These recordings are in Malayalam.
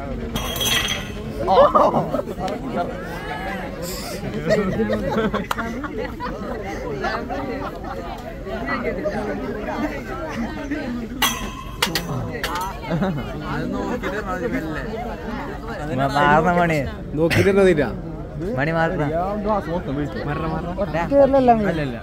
മാറുന്ന മണി നോക്കിട്ട് മണി മാറുന്ന അല്ലല്ല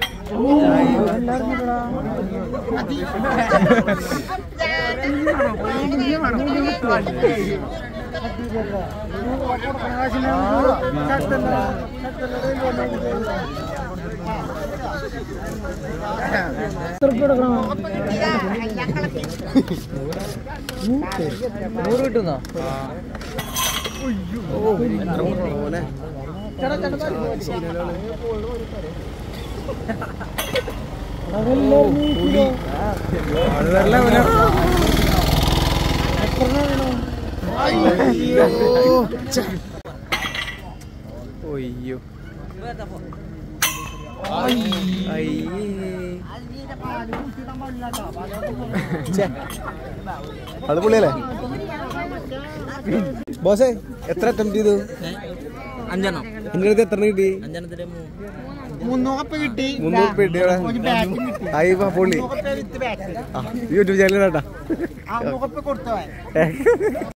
നൂറ് കിട്ടുന്നോ ഒയ്യോ അത് പുള്ളിയല്ലേ ബോസേ എത്ര അറ്റംപ്റ്റ് ചെയ്തു അഞ്ചെണ്ണം എന്റെ അടുത്ത് എത്ര കിട്ടി അഞ്ചെണ്ണത്തിന് മുന്നൂറ് കിട്ടി മുന്നൂറ് കിട്ടി ഒരു ബാറ്റും കിട്ടി ആയി പുള്ളി മുന്നൂറ് വിത്ത് ബാറ്റ് യൂട്യൂബ് ചാനൽ കേട്ടാ ആ മുഖപ്പ് കൊടുത്തവൻ